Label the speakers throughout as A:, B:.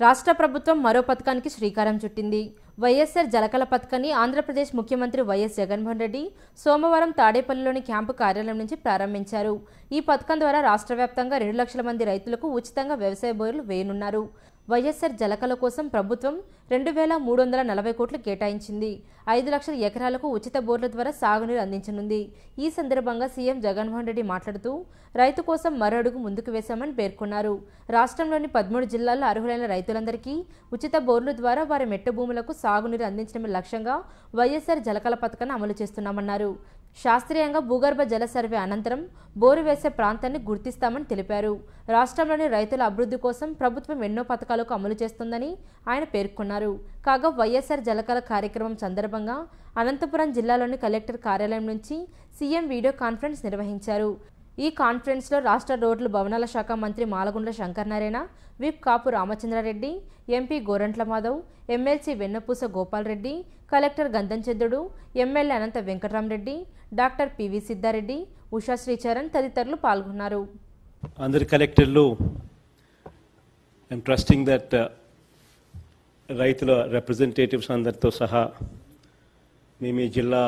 A: రాష్ట్ర ప్రభుత్వం మరో పథకానికి శ్రీకారం చుట్టింది వైఎస్ఆర్ జలకళ పథకాన్ని ఆంధ్రప్రదేశ్ ముఖ్యమంత్రి వైఎస్ జగన్మోహన్ రెడ్డి సోమవారం తాడేపల్లిలోని క్యాంపు కార్యాలయం నుంచి ప్రారంభించారు ఈ పథకం ద్వారా రాష్ట్ర వ్యాప్తంగా రెండు లక్షల మంది రైతులకు ఉచితంగా వ్యవసాయ బోర్లు వేయనున్నారు వైఎస్ఆర్ జలకళ కోసం ప్రభుత్వం రెండు వేల మూడు వందల నలభై కోట్లు కేటాయించింది ఐదు లక్షల ఎకరాలకు ఉచిత బోర్ల ద్వారా సాగునీరు అందించనుంది ఈ సందర్భంగా సీఎం జగన్మోహన్ రెడ్డి మాట్లాడుతూ రైతు కోసం మరో అడుగు ముందుకు వేశామని పేర్కొన్నారు రాష్ట్రంలోని పదమూడు జిల్లాల్లో అర్హులైన రైతులందరికీ ఉచిత బోర్లు ద్వారా వారి మెట్ట భూములకు సాగునీరు అందించడమే లక్ష్యంగా వైఎస్ఆర్ జలకళ పథకాన్ని అమలు చేస్తున్నామన్నారు శాస్త్రీయంగా భూగర్భ జల సర్వే అనంతరం బోరు వేసే ప్రాంతాన్ని గుర్తిస్తామని తెలిపారు రాష్ట్రంలోని రైతుల అభివృద్ధి కోసం ప్రభుత్వం ఎన్నో పథకాలకు అమలు చేస్తుందని ఆయన పేర్కొన్నారు కాగా వైఎస్ఆర్ జలకళ కార్యక్రమం సందర్భంగా అనంతపురం జిల్లాలోని కలెక్టర్ కార్యాలయం నుంచి సీఎం వీడియో కాన్ఫరెన్స్ నిర్వహించారు ఈ కాన్ఫరెన్స్లో రాష్ట్ర రోడ్లు భవనాల శాఖ మంత్రి Malagundla Sankaranarayana whip Kapu Ramachandrareddy MP Gorantla Madhav MLC Vennapusa Gopalreddy collector Gandhamchandrudu MLA Anantha Venkataramareddy doctor P V Siddhareddy Usha Sricharan తదితరులు పాల్గొన్నారు
B: అందరి కలెక్టర్లు ఐమ్ ట్రస్టింగ్ దట్ రైతుల రిప్రజెంటేటివ్స్ అందరితో సహా మేము ఈ జిల్లా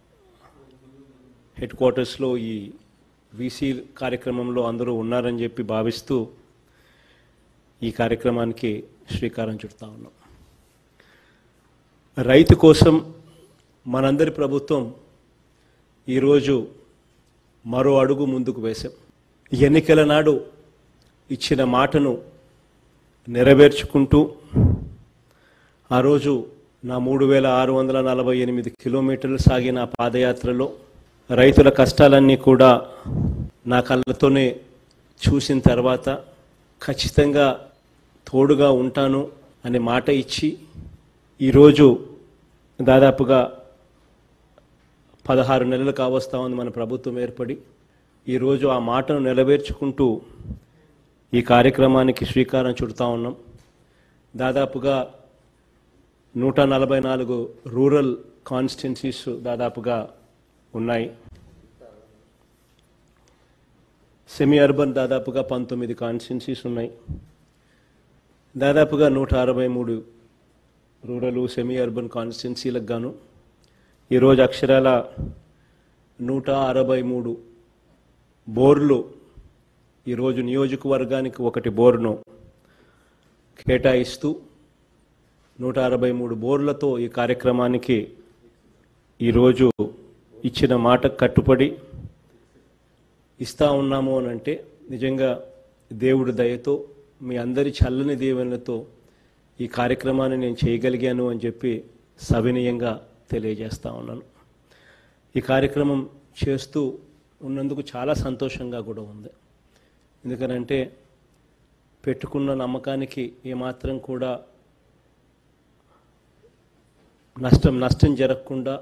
B: హెడ్ క్వార్టర్స్లో ఈ వీసీ కార్యక్రమంలో అందరూ ఉన్నారని చెప్పి భావిస్తూ ఈ కార్యక్రమానికి శ్రీకారం చుడతా ఉన్నాం రైతు కోసం మనందరి ప్రభుత్వం ఈరోజు మరో అడుగు ముందుకు వేశాం ఎన్నికల నాడు ఇచ్చిన మాటను నెరవేర్చుకుంటూ ఆ రోజు నా మూడు వేల ఆరు వందల నలభై ఎనిమిది కిలోమీటర్లు సాగిన ఆ పాదయాత్రలో రైతుల కష్టాలన్నీ కూడా నా కళ్ళతోనే చూసిన తర్వాత ఖచ్చితంగా తోడుగా ఉంటాను అనే మాట ఇచ్చి ఈరోజు దాదాపుగా పదహారు నెలలు కావస్తా ఉంది మన ప్రభుత్వం ఏర్పడి ఈరోజు ఆ మాటను నెరవేర్చుకుంటూ ఈ కార్యక్రమానికి శ్రీకారం చుడతా ఉన్నాం దాదాపుగా నూట నలభై నాలుగు రూరల్ కాన్స్టిట్యున్సీస్ దాదాపుగా ఉన్నాయి సెమీ అర్బన్ దాదాపుగా పంతొమ్మిది కాన్స్టిట్యున్సీస్ ఉన్నాయి దాదాపుగా నూట అరవై మూడు రూరల్ సెమీ అర్బన్ కాన్స్టిట్యున్సీలకు గాను ఈరోజు అక్షరాల నూట అరవై మూడు బోర్లు ఈరోజు నియోజకవర్గానికి ఒకటి బోర్ను కేటాయిస్తూ నూట అరవై మూడు బోర్లతో ఈ కార్యక్రమానికి ఈరోజు ఇచ్చిన మాటకు కట్టుబడి ఇస్తా ఉన్నాము అని అంటే నిజంగా దేవుడి దయతో మీ అందరి చల్లని దీవెనలతో ఈ కార్యక్రమాన్ని నేను చేయగలిగాను అని చెప్పి సవినయంగా తెలియజేస్తా ఉన్నాను ఈ కార్యక్రమం చేస్తూ ఉన్నందుకు చాలా సంతోషంగా కూడా ఉంది ఎందుకనంటే పెట్టుకున్న నమ్మకానికి ఏమాత్రం కూడా నష్టం నష్టం జరగకుండా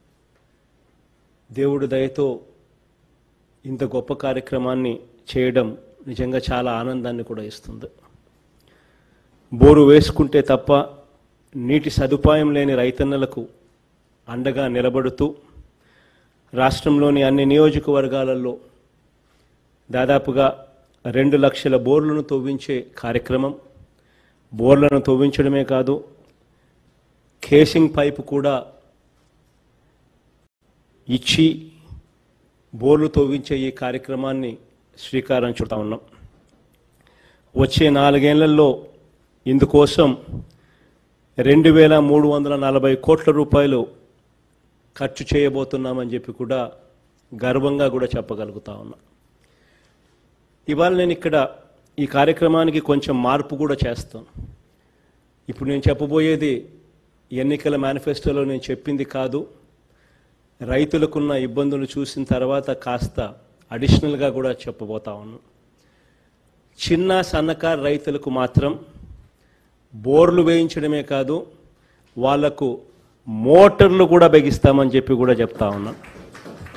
B: దేవుడి దయతో ఇంత గొప్ప కార్యక్రమాన్ని చేయడం నిజంగా చాలా ఆనందాన్ని కూడా ఇస్తుంది బోరు వేసుకుంటే తప్ప నీటి సదుపాయం లేని రైతన్నలకు అండగా నిలబడుతూ రాష్ట్రంలోని అన్ని నియోజకవర్గాలలో దాదాపుగా రెండు లక్షల బోర్లను తవ్వించే కార్యక్రమం బోర్లను తవ్వించడమే కాదు కేసింగ్ పైపు కూడా ఇచ్చి బోర్లు తవ్వించే ఈ కార్యక్రమాన్ని శ్రీకారం చుడతా ఉన్నాం వచ్చే నాలుగేళ్లలో ఇందుకోసం రెండు వేల మూడు వందల నలభై కోట్ల రూపాయలు ఖర్చు చేయబోతున్నామని చెప్పి కూడా గర్వంగా కూడా చెప్పగలుగుతా ఉన్నా ఇవాళ నేను ఇక్కడ ఈ కార్యక్రమానికి కొంచెం మార్పు కూడా చేస్తాను ఇప్పుడు నేను చెప్పబోయేది ఎన్నికల మేనిఫెస్టోలో నేను చెప్పింది కాదు రైతులకున్న ఇబ్బందులు చూసిన తర్వాత కాస్త అడిషనల్గా కూడా చెప్పబోతా ఉన్నాను చిన్న సన్నకారు రైతులకు మాత్రం బోర్లు వేయించడమే కాదు వాళ్లకు మోటార్లు కూడా బిగిస్తామని చెప్పి కూడా చెప్తా ఉన్నాను